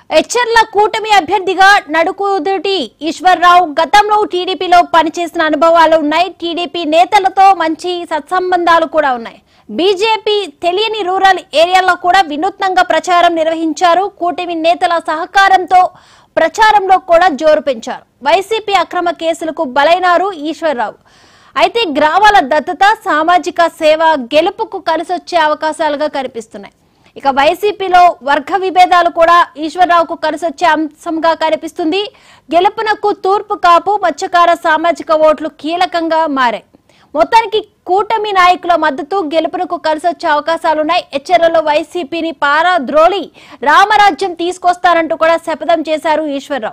హెచ్ఎర్ల కూటమి అభ్యర్థిగా నడుకుదుటి ఈశ్వర్రావు గతంలో టీడీపీలో పనిచేసిన అనుభవాలు ఉన్నాయి టీడీపీ నేతలతో మంచి సత్సంబంధాలు కూడా ఉన్నాయి బీజేపీ తెలియని రూరల్ ఏరియాల్లో కూడా వినూత్నంగా ప్రచారం నిర్వహించారు కూటమి నేతల సహకారంతో ప్రచారంలో కూడా జోరు పెంచారు వైసీపీ అక్రమ కేసులకు బలైనారు ఈశ్వర్రావు అయితే గ్రామాల దత్తత సామాజిక సేవ గెలుపుకు కలిసొచ్చే అవకాశాలుగా కనిపిస్తున్నాయి ఇక వైసీపీలో వర్గ విభేదాలు కూడా ఈశ్వరరావుకు కలిసొచ్చే అంశంగా కనిపిస్తుంది గెలుపునకు తూర్పు కాపు మత్స్యకార సామాజిక ఓట్లు కీలకంగా మారాయి మొత్తానికి కూటమి నాయకుల మద్దతు గెలుపునకు కలిసొచ్చే అవకాశాలున్నాయి హెచ్చర్లలో వైసీపీని పారా ద్రోలి రామరాజ్యం తీసుకొస్తారంటూ కూడా శపథం చేశారు ఈశ్వరరావు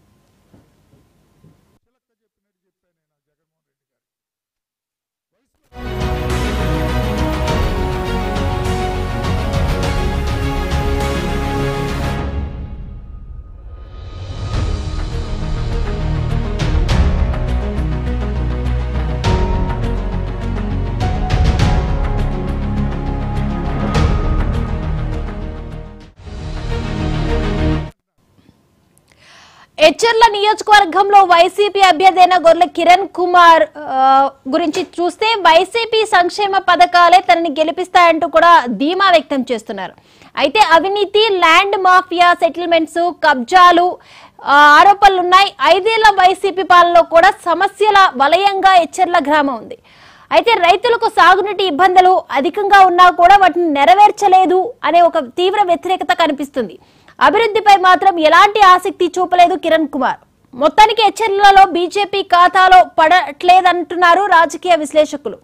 హెచ్చర్ల నియోజకవర్గంలో వైసీపీ అభ్యర్థి అయిన గొర్రె కిరణ్ కుమార్ ఆ, గురించి చూస్తే వైసీపీ సంక్షేమ పథకాలే తనని గెలిపిస్తాయంటూ కూడా ధీమా వ్యక్తం చేస్తున్నారు అయితే అవినీతి ల్యాండ్ మాఫియా సెటిల్మెంట్స్ కబ్జాలు ఆ, ఆరోపణలున్నాయి ఐదేళ్ల వైసీపీ పాలనలో కూడా సమస్యల వలయంగా హెచ్చర్ల గ్రామం ఉంది అయితే రైతులకు సాగునీటి ఇబ్బందులు అధికంగా ఉన్నా కూడా వాటిని నెరవేర్చలేదు అనే ఒక తీవ్ర వ్యతిరేకత కనిపిస్తుంది అభివృద్ధిపై మాత్రం ఎలాంటి ఆసక్తి చూపలేదు కిరణ్ కుమార్ మొత్తానికి హెచ్చరికలలో బీజేపీ ఖాతాలో పడట్లేదంటున్నారు రాజకీయ విశ్లేషకులు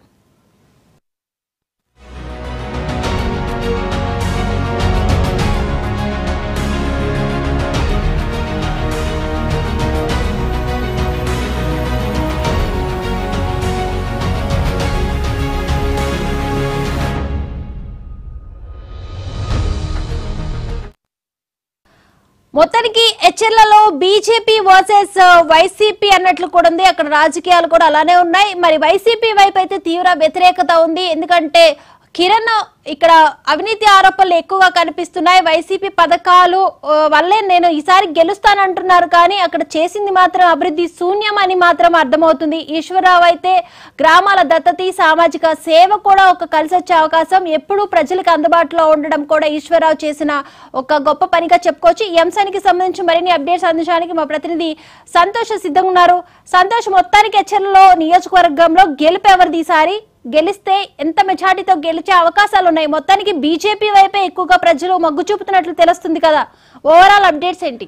మొత్తానికి హెచ్ఎల్లలో బీజేపీ వర్సెస్ వైసీపీ అన్నట్లు కూడా ఉంది అక్కడ రాజకీయాలు కూడా అలానే ఉన్నాయి మరి వైసీపీ వైపు అయితే తీవ్ర వ్యతిరేకత ఉంది ఎందుకంటే కిరణ్ ఇక్కడ అవినీతి ఆరోపణలు ఎక్కువగా కనిపిస్తున్నాయి వైసీపీ పథకాలు ఆ, వల్లే నేను ఈసారి గెలుస్తానంటున్నారు కానీ అక్కడ చేసింది మాత్రం అభివృద్ధి శూన్యం అని మాత్రం అర్థమవుతుంది ఈశ్వరరావు అయితే గ్రామాల దత్తతి సామాజిక సేవ కూడా ఒక కలిసి వచ్చే అవకాశం ఎప్పుడూ ప్రజలకు అందుబాటులో ఉండడం కూడా ఈశ్వరరావు చేసిన ఒక గొప్ప పనిగా చెప్పుకోవచ్చు ఈ అంశానికి సంబంధించి మరిన్ని అప్డేట్స్ అందించడానికి మా ప్రతినిధి సంతోష్ సిద్ధంగా ఉన్నారు సంతోష్ మొత్తానికి హెచ్చరిలో నియోజకవర్గంలో గెలుపు ఎవరిది ఈసారి గెలిస్తే ఎంత మెజార్టీతో గెలిచే అవకాశాలు ఉన్నాయి మొత్తానికి బీజేపీ వైపే ఎక్కువగా ప్రజలు మొగ్గు చూపుతున్నట్లు తెలుస్తుంది కదా ఓవరాల్ అప్డేట్స్ ఏంటి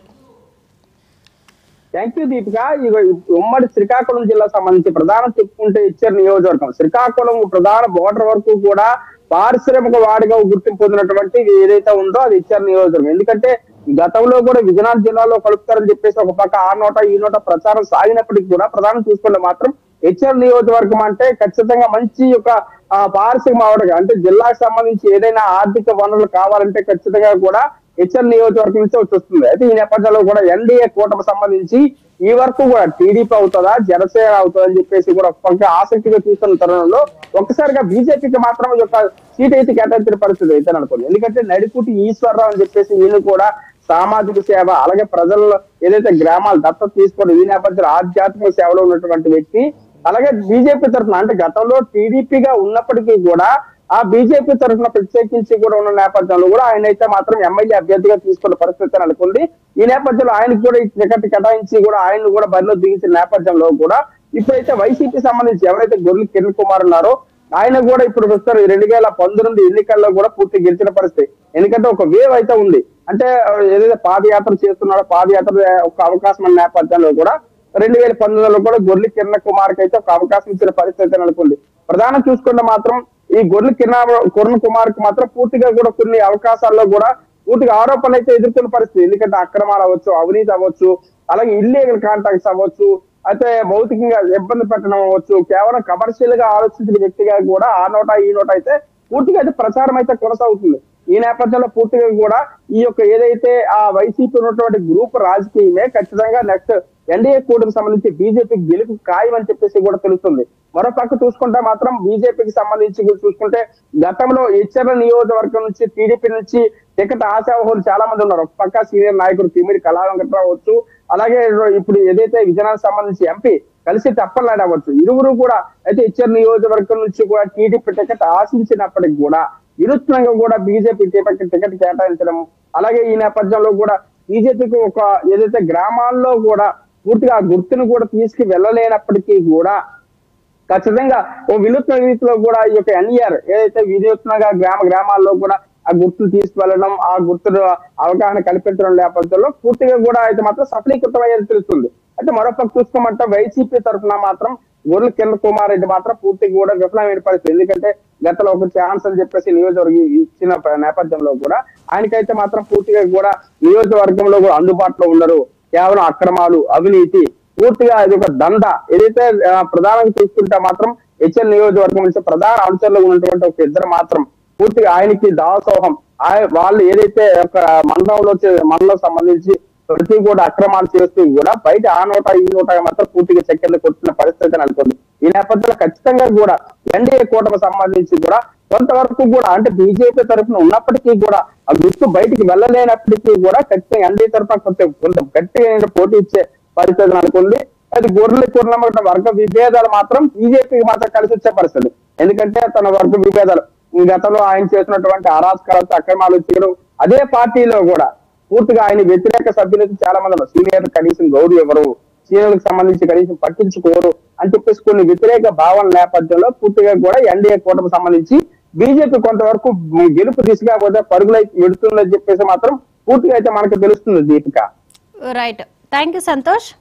థ్యాంక్ యూ దీపిక ఇగో ఈ ఉమ్మడి శ్రీకాకుళం జిల్లా సంబంధించి ప్రధానం చెప్పుకుంటే ఇచ్చారు నియోజకవర్గం శ్రీకాకుళం ప్రధాన బోర్డర్ వరకు కూడా పారిశ్రామిక వాడిగా గుర్తింపు పొందినటువంటి ఇది ఏదైతే ఉందో అది ఇచ్చారు నియోజకవర్గం ఎందుకంటే గతంలో కూడా విజయనగరం జిల్లాలో కలుపుతారని చెప్పేసి ఒక పక్క ఆ నోట ఈ నోట ప్రచారం సాగినప్పటికీ కూడా ప్రధానం చూసుకుంటే మాత్రం హెచ్ఆర్ నియోజకవర్గం అంటే ఖచ్చితంగా మంచి ఒక ఆ, పారిశ్రామిక వాడగా అంటే జిల్లాకు సంబంధించి ఏదైనా ఆర్థిక వనరులు కావాలంటే ఖచ్చితంగా కూడా హెచ్ఎల్ నియోజకవర్గం నుంచి వచ్చి వస్తుంది అయితే ఈ నేపథ్యంలో కూడా ఎన్డీఏ కూటమి సంబంధించి ఈ వరకు కూడా టీడీపీ అవుతుందా జనసేన అవుతుందా అని చెప్పేసి కూడా ఒక ఆసక్తిగా చూస్తున్న తరుణంలో ఒక్కసారిగా బీజేపీకి మాత్రం ఈ యొక్క సీట్ అయితే కేటాయించిన పరిస్థితి అయితే అనుకోండి ఎందుకంటే నడిపుటి ఈశ్వరరావు అని చెప్పేసి వీళ్ళు కూడా సామాజిక సేవ అలాగే ప్రజల్లో ఏదైతే గ్రామాలు దత్తత తీసుకోవడం ఈ నేపథ్యంలో ఆధ్యాత్మిక సేవలో ఉన్నటువంటి వ్యక్తి అలాగే బీజేపీ తరఫున అంటే గతంలో టీడీపీగా ఉన్నప్పటికీ కూడా ఆ బీజేపీ తరఫున ప్రత్యేకించి కూడా ఉన్న నేపథ్యంలో కూడా ఆయన అయితే మాత్రం ఎమ్మెల్యే అభ్యర్థిగా తీసుకున్న పరిస్థితి నెలకొంది ఈ నేపథ్యంలో ఆయనకు కూడా ఈ టికెట్ కేటాయించి కూడా ఆయన కూడా బరిలో దిగించిన నేపథ్యంలో కూడా ఇప్పుడైతే వైసీపీ సంబంధించి ఎవరైతే గొర్రెలు కిరణ్ కుమార్ ఉన్నారో ఆయన కూడా ఇప్పుడు వస్తారు రెండు వేల పంతొమ్మిది ఎన్నికల్లో కూడా పూర్తి గెలిచిన పరిస్థితి ఎందుకంటే ఒక వేవ్ అయితే ఉంది అంటే ఆ, ఏదైతే పాదయాత్ర చేస్తున్నాడో పాదయాత్ర ఒక అవకాశం ఉన్న నేపథ్యంలో కూడా రెండు వేల పంతొమ్మిదిలో కూడా గొర్రెల కిరణ్ కుమార్ కి అయితే ఒక అవకాశం ఇచ్చిన పరిస్థితి నెలకొంది ప్రధానం చూసుకుంటే మాత్రం ఈ గొర్రెల కిరణ్ కిరణ్ కుమార్ కి మాత్రం పూర్తిగా కూడా కొన్ని అవకాశాల్లో కూడా పూర్తిగా ఆరోపణలు అయితే ఎదుర్కొన్న పరిస్థితి ఎందుకంటే అక్రమాలు అవ్వచ్చు అవినీతి అవ్వచ్చు అలాగే ఇల్లీగల్ కాంటాక్ట్స్ అవ్వచ్చు అయితే భౌతికంగా ఇబ్బంది పెట్టడం అవ్వచ్చు కేవలం కమర్షియల్ గా ఆలోచించిన వ్యక్తిగా కూడా ఆ నోట ఈ నోట అయితే పూర్తిగా అయితే ప్రచారం అయితే కొనసాగుతుంది ఈ నేపథ్యంలో పూర్తిగా కూడా ఈ యొక్క ఏదైతే ఆ వైసీపీ ఉన్నటువంటి గ్రూప్ రాజకీయమే ఖచ్చితంగా నెక్స్ట్ ఎన్డీఏ కూటమికి సంబంధించి బీజేపీ గెలుపు ఖాయం అని చెప్పేసి కూడా తెలుస్తుంది మరో పక్క చూసుకుంటే మాత్రం బీజేపీకి సంబంధించి కూడా చూసుకుంటే గతంలో ఇచ్చర నియోజకవర్గం నుంచి టీడీపీ నుంచి టికెట్ ఆశావహులు చాలా మంది ఉన్నారు ఒక పక్క సీనియర్ నాయకుడు తిమిడి కళా వెంకట్రావు అవచ్చు అలాగే ఇప్పుడు ఏదైతే విజయనగరం సంబంధించి ఎంపీ కలిసి తప్పలాడవచ్చు ఇరువురు కూడా అయితే ఇచ్చర నియోజకవర్గం నుంచి కూడా టీడీపీ టికెట్ ఆశించినప్పటికి కూడా వినూత్నంగా కూడా బీజేపీ టికెట్ టికెట్ కేటాయించడం అలాగే ఈ నేపథ్యంలో కూడా బీజేపీకి ఒక ఏదైతే గ్రామాల్లో కూడా పూర్తిగా ఆ గుర్తును కూడా తీసుకు వెళ్ళలేనప్పటికీ కూడా ఖచ్చితంగా ఓ వినూత్న రీతిలో కూడా ఈ యొక్క ఎన్ఈఆర్ ఏదైతే వినూత్నంగా గ్రామ గ్రామాల్లో కూడా ఆ గుర్తులు తీసుకువెళ్ళడం ఆ గుర్తులు అవగాహన కల్పించడం నేపథ్యంలో పూర్తిగా కూడా అయితే మాత్రం సఫలీకృతం అయ్యేది తెలుస్తుంది అయితే మరొక చూసుకోమంటే వైసీపీ తరఫున మాత్రం గొర్రెల కిరణ్ కుమార్ రెడ్డి మాత్రం పూర్తిగా కూడా విఫలమైన పరిస్థితి ఎందుకంటే గతంలో ఒక ఛాన్స్ అని చెప్పేసి నియోజకవర్గం ఇచ్చిన నేపథ్యంలో కూడా ఆయనకైతే మాత్రం పూర్తిగా కూడా నియోజకవర్గంలో కూడా అందుబాటులో ఉండరు కేవలం అక్రమాలు అవినీతి పూర్తిగా ఇది ఒక దండ ఏదైతే ఆ, ప్రధానంగా చూసుకుంటే మాత్రం హెచ్ఎల్ నియోజకవర్గం నుంచి ప్రధాన అంశాల్లో ఉన్నటువంటి ఒక ఇద్దరు మాత్రం పూర్తిగా ఆయనకి దాసోహం ఆయ- వాళ్ళు ఏదైతే ఒక మండలంలో చే- మండలం సంబంధించి ప్రతి కూడా అక్రమాలు చేస్తూ కూడా బయట ఆ నోట ఈ నోట మాత్రం పూర్తిగా చక్కెర్లు కొట్టిన పరిస్థితి నెలకొంది ఈ నేపథ్యంలో ఖచ్చితంగా కూడా ఎన్డీఏ కూటమి సంబంధించి కూడా కొంతవరకు కూడా అంటే బీజేపీ తరఫున ఉన్నప్పటికీ కూడా ఆ గుర్తు బయటికి వెళ్ళలేనప్పటికీ కూడా ఖచ్చితంగా ఎన్డీఏ తరఫున కొంత కొంత గట్టిగా పోటీ ఇచ్చే పరిస్థితి నెలకొంది అది గొర్రెల పూర్ణమైన వర్గ విభేదాలు మాత్రం బీజేపీకి మాత్రం కలిసి వచ్చే పరిస్థితి ఎందుకంటే తన వర్గ విభేదాలు ఈ గతంలో ఆయన చేసినటువంటి అరాచకాలతో అక్రమాలు చేయడం అదే పార్టీలో కూడా పూర్తిగా ఆయన వ్యతిరేక సభ్యులకు చాలా మంది ఉన్నారు సీనియర్ కనీసం గౌరవ ఎవరు సీనియర్లకు సంబంధించి కనీసం పట్టించుకోరు అని చెప్పేసి కొన్ని వ్యతిరేక భావన నేపథ్యంలో పూర్తిగా కూడా ఎన్డీఏ కూటమి సంబంధించి బీజేపీ కొంతవరకు గెలుపు దిశగా పోతే పరుగులై వెడుతుందని చెప్పేసి మాత్రం పూర్తిగా అయితే మనకు తెలుస్తుంది Deepika right thank you Santosh